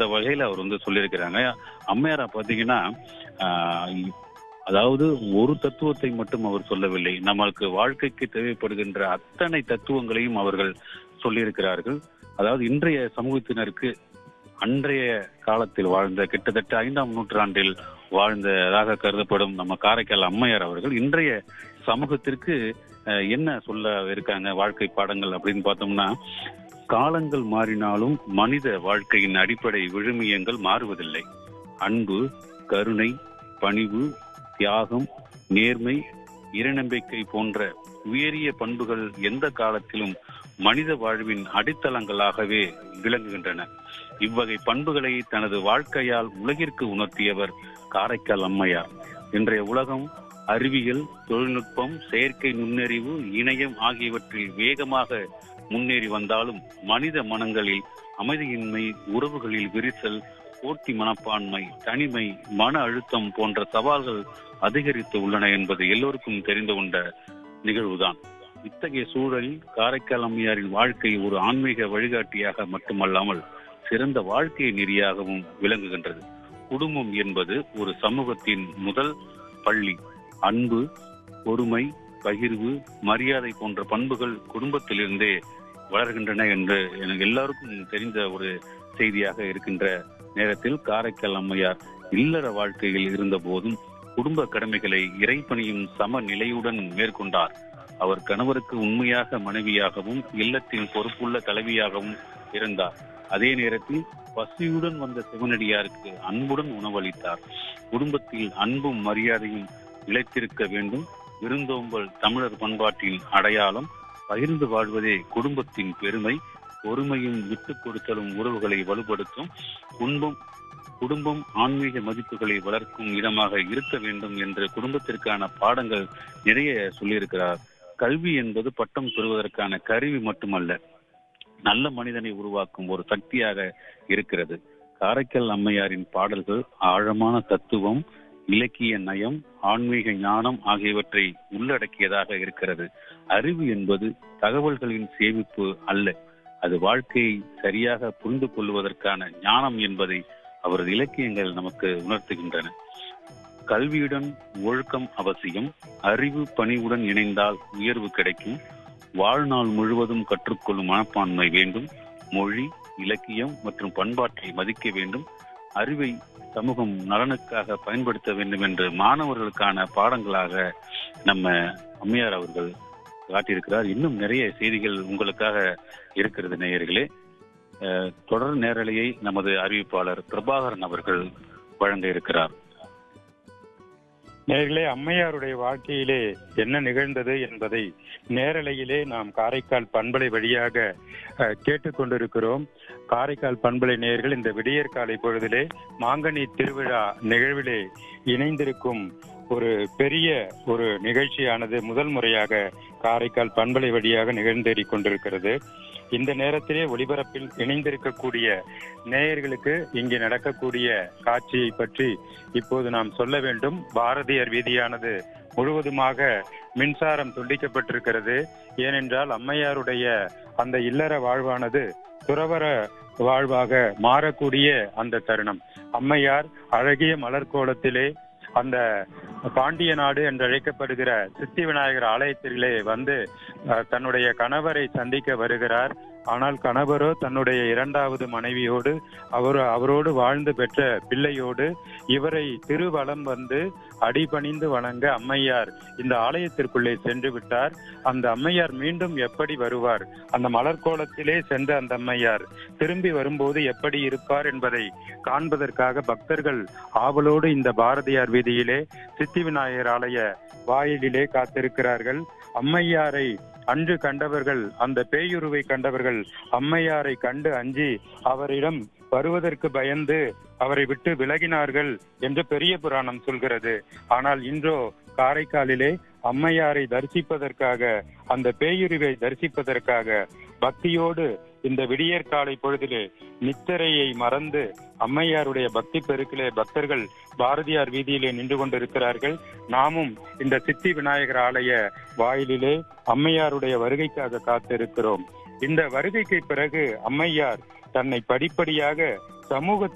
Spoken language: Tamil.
வகையில அவர் வந்து சொல்லியிருக்கிறாங்க அம்மையாரா பாத்தீங்கன்னா ஆஹ், அதாவது ஒரு தத்துவத்தை மட்டும் அவர் சொல்லவில்லை நமக்கு வாழ்க்கைக்கு தேவைப்படுகின்ற அத்தனை தத்துவங்களையும் அவர்கள் சொல்லியிருக்கிறார்கள் அதாவது இன்றைய சமூகத்தினருக்கு அன்றைய காலத்தில் வாழ்ந்த கிட்டத்தட்ட ஐந்தாம் நூற்றாண்டில் வாழ்ந்ததாக கருதப்படும் நம்ம காரைக்கால் அம்மையார் அவர்கள் இன்றைய சமூகத்திற்கு அஹ், என்ன சொல்ல இருக்காங்க வாழ்க்கை பாடங்கள் அப்படின்னு பார்த்தோம்னா காலங்கள் மாறினாலும் மனித வாழ்க்கையின் அடிப்படை விழுமியங்கள் மாறுவதில்லை அன்பு கருணை பணிவு தியாகம் நேர்மை இறைநம்பிக்கை போன்ற உயரிய பண்புகள் எந்த காலத்திலும் மனித வாழ்வின் அடித்தளங்களாகவே விளங்குகின்றன இவ்வகை பண்புகளை தனது வாழ்க்கையால் உலகிற்கு உணர்த்தியவர் காரைக்கால் அம்மையார் இன்றைய உலகம் அறிவியல் தொழில்நுட்பம் செயற்கை நுண்ணறிவு இணையம் ஆகியவற்றில் வேகமாக முன்னேறி வந்தாலும் மனித மனங்களில் அமைதியின்மை உறவுகளில் விரிசல் போட்டி மனப்பான்மை தனிமை மன அழுத்தம் போன்ற சவால்கள் அதிகரித்து உள்ளன என்பது எல்லோருக்கும் தெரிந்து கொண்ட நிகழ்வுதான் இத்தகைய சூழலில் காரைக்கால் அம்மையாரின் வாழ்க்கை ஒரு ஆன்மீக வழிகாட்டியாக மட்டுமல்லாமல் சிறந்த வாழ்க்கை நெறியாகவும் விளங்குகின்றது குடும்பம் என்பது ஒரு சமூகத்தின் முதல் பள்ளி அன்பு பொறுமை பகிர்வு மரியாதை போன்ற பண்புகள் குடும்பத்திலிருந்தே வளர்கின்றன என்று எனக்கு எல்லாருக்கும் தெரிந்த ஒரு செய்தியாக இருக்கின்ற நேரத்தில் காரைக்கால் அம்மையார் இல்லற வாழ்க்கையில் இருந்த போதும் குடும்ப கடமைகளை இறைப்பணியும் சம நிலையுடன் மேற்கொண்டார் அவர் கணவருக்கு உண்மையாக மனைவியாகவும் இல்லத்தின் பொறுப்புள்ள தலைவியாகவும் இருந்தார் அதே நேரத்தில் பசியுடன் வந்த சிவனடியாருக்கு அன்புடன் உணவளித்தார் குடும்பத்தில் அன்பும் மரியாதையும் நிலைத்திருக்க வேண்டும் விருந்தோம்பல் தமிழர் பண்பாட்டின் அடையாளம் பகிர்ந்து வாழ்வதே குடும்பத்தின் பெருமை பொறுமையும் விட்டுக் கொடுத்தலும் உறவுகளை வலுப்படுத்தும் குடும்பம் குடும்பம் ஆன்மீக மதிப்புகளை வளர்க்கும் இடமாக இருக்க வேண்டும் என்று குடும்பத்திற்கான பாடங்கள் நிறைய சொல்லியிருக்கிறார் கல்வி என்பது பட்டம் பெறுவதற்கான கருவி மட்டுமல்ல நல்ல மனிதனை உருவாக்கும் ஒரு சக்தியாக இருக்கிறது காரைக்கால் அம்மையாரின் பாடல்கள் ஆழமான தத்துவம் இலக்கிய நயம் ஆன்மீக ஞானம் ஆகியவற்றை உள்ளடக்கியதாக இருக்கிறது அறிவு என்பது தகவல்களின் சேமிப்பு அல்ல அது வாழ்க்கையை சரியாக புரிந்து கொள்வதற்கான ஞானம் என்பதை அவரது இலக்கியங்கள் நமக்கு உணர்த்துகின்றன கல்வியுடன் ஒழுக்கம் அவசியம் அறிவு பணிவுடன் இணைந்தால் உயர்வு கிடைக்கும் வாழ்நாள் முழுவதும் கற்றுக்கொள்ளும் மனப்பான்மை வேண்டும் மொழி இலக்கியம் மற்றும் பண்பாட்டை மதிக்க வேண்டும் அறிவை சமூகம் நலனுக்காக பயன்படுத்த வேண்டும் என்று மாணவர்களுக்கான பாடங்களாக நம்ம அம்மையார் அவர்கள் காட்டியிருக்கிறார் இன்னும் நிறைய செய்திகள் உங்களுக்காக இருக்கிறது நேயர்களே அஹ், தொடர் நேரலையை நமது அறிவிப்பாளர் பிரபாகரன் அவர்கள் வழங்க இருக்கிறார் நேர்களே அம்மையாருடைய வாழ்க்கையிலே என்ன நிகழ்ந்தது என்பதை நேரலையிலே நாம் காரைக்கால் பண்பலை வழியாக அஹ், கேட்டுக்கொண்டிருக்கிறோம் காரைக்கால் பண்பலை நேயர்கள் இந்த விடியற் காலை பொழுதிலே மாங்கனி திருவிழா நிகழ்விலே இணைந்திருக்கும் ஒரு பெரிய ஒரு நிகழ்ச்சியானது முதல் முறையாக காரைக்கால் பண்பலை வழியாக நிகழ்ந்தேறிக் கொண்டிருக்கிறது இந்த நேரத்திலே ஒளிபரப்பில் இணைந்திருக்கக்கூடிய நேயர்களுக்கு இங்கே நடக்கக்கூடிய காட்சியை பற்றி இப்போது நாம் சொல்ல வேண்டும் பாரதியார் வீதியானது முழுவதுமாக மின்சாரம் துண்டிக்கப்பட்டிருக்கிறது ஏனென்றால் அம்மையாருடைய அந்த இல்லற வாழ்வானது துறவர வாழ்வாக மாறக்கூடிய அந்த தருணம் அம்மையார் அழகிய மலர் கோலத்திலே அந்த பாண்டிய நாடு என்று அழைக்கப்படுகிற சித்தி விநாயகர் ஆலயத்திலே வந்து அஹ், தன்னுடைய கணவரை சந்திக்க வருகிறார் ஆனால் கணவரோ தன்னுடைய இரண்டாவது மனைவியோடு அவர் அவரோடு வாழ்ந்து பெற்ற பிள்ளையோடு இவரை திருவலம் வந்து அடிபணிந்து வணங்க அம்மையார் இந்த ஆலயத்திற்குள்ளே சென்று விட்டார் அந்த அம்மையார் மீண்டும் எப்படி வருவார் அந்த மலர் கோலத்திலே சென்ற அந்த அம்மையார் திரும்பி வரும்போது எப்படி இருப்பார் என்பதை காண்பதற்காக பக்தர்கள் ஆவலோடு இந்த பாரதியார் வீதியிலே சித்தி விநாயகர் ஆலய வாயிலிலே காத்திருக்கிறார்கள் அம்மையாரை அன்று கண்டவர்கள் அந்த பேயுருவை கண்டவர்கள் அம்மையாரை கண்டு அஞ்சி அவரிடம் வருவதற்கு பயந்து அவரை விட்டு விலகினார்கள் என்று பெரிய புராணம் சொல்கிறது ஆனால் இன்றோ காரைக்காலிலே அம்மையாரை தரிசிப்பதற்காக அந்த பேயுருவை தரிசிப்பதற்காக பக்தியோடு இந்த விடியற் காலை பொழுதிலே நித்திரையை மறந்து அம்மையாருடைய பக்தி பெருக்கிலே பக்தர்கள் பாரதியார் வீதியிலே நின்று கொண்டிருக்கிறார்கள் நாமும் இந்த சித்தி விநாயகர் ஆலய வாயிலிலே அம்மையாருடைய வருகைக்காக காத்திருக்கிறோம் இந்த வருகைக்கு பிறகு அம்மையார் தன்னை படிப்படியாக சமூக